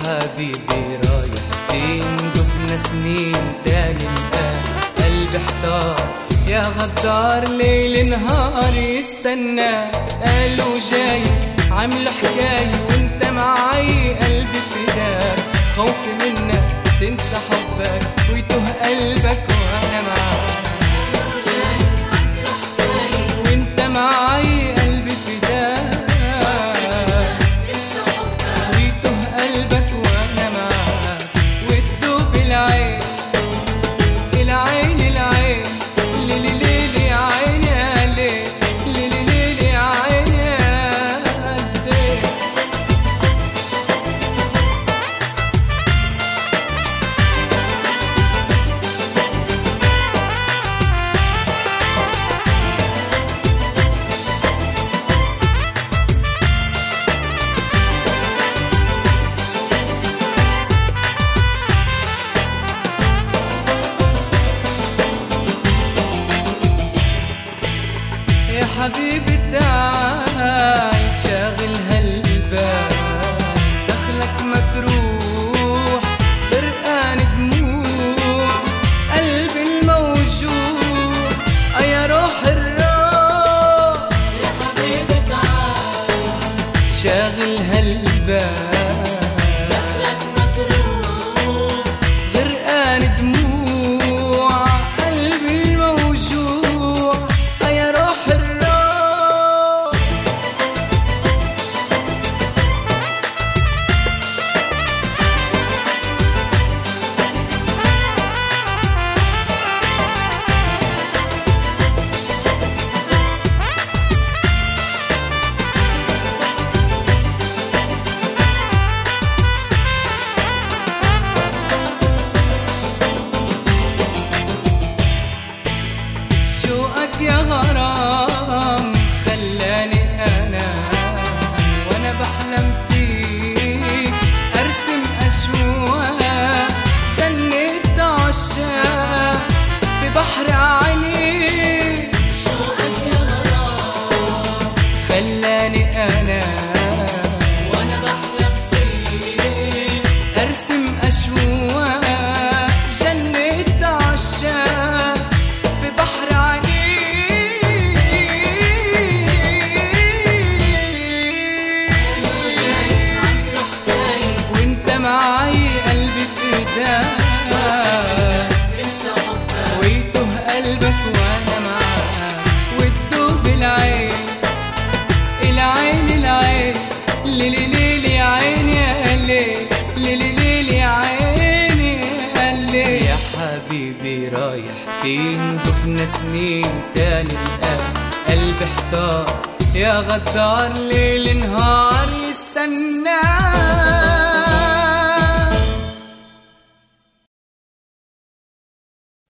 حبيبي رايح فين دبنا سنين تاني الآن قلبي احتار يا غدار ليل نهار يستنى قالوا جاي عامل حكاية وانت معاي قلبي فداك خوفي منك تنسى حبك ويتوه قلبك وانا معاك وانت معاي قلبي فداك ويتوه قلبك وانا معاك وتدوب العين العين العين ليلي ليلي يا عيني يا ليل ليلي ليلي يا عيني يا ليل يا حبيبي تعال شاغل هالبال دخلك مجروح غرقان دموع قلبي الموجوع آه يا روح الروح يا حبيبي تعال شاغل هالبال دخلك مجروح غرقان دموع قلبي الموجوع آه يا روح الروح شوقك يا غرام خلاني انا وانا بحلم فيك ارسم اشواق جنة عشاق في بحر عينيك شوقك يا غرام خلاني انا وانا بحلم فيك ارسم اشواق جنة عشاق في بحر شايف عينيك عنه حكاية وانت معاي قلبي فداك انسى حبك ويتوه قلبك وانا معاك وتدوب العين العين العين ليلي ليلي يا عيني يا ليل ليلي ليلي يا عيني يا ليل يا حبيبي رايح فين دفنا سنين تاني الآن قلبي احتار يا غدار ليل نهار يستناك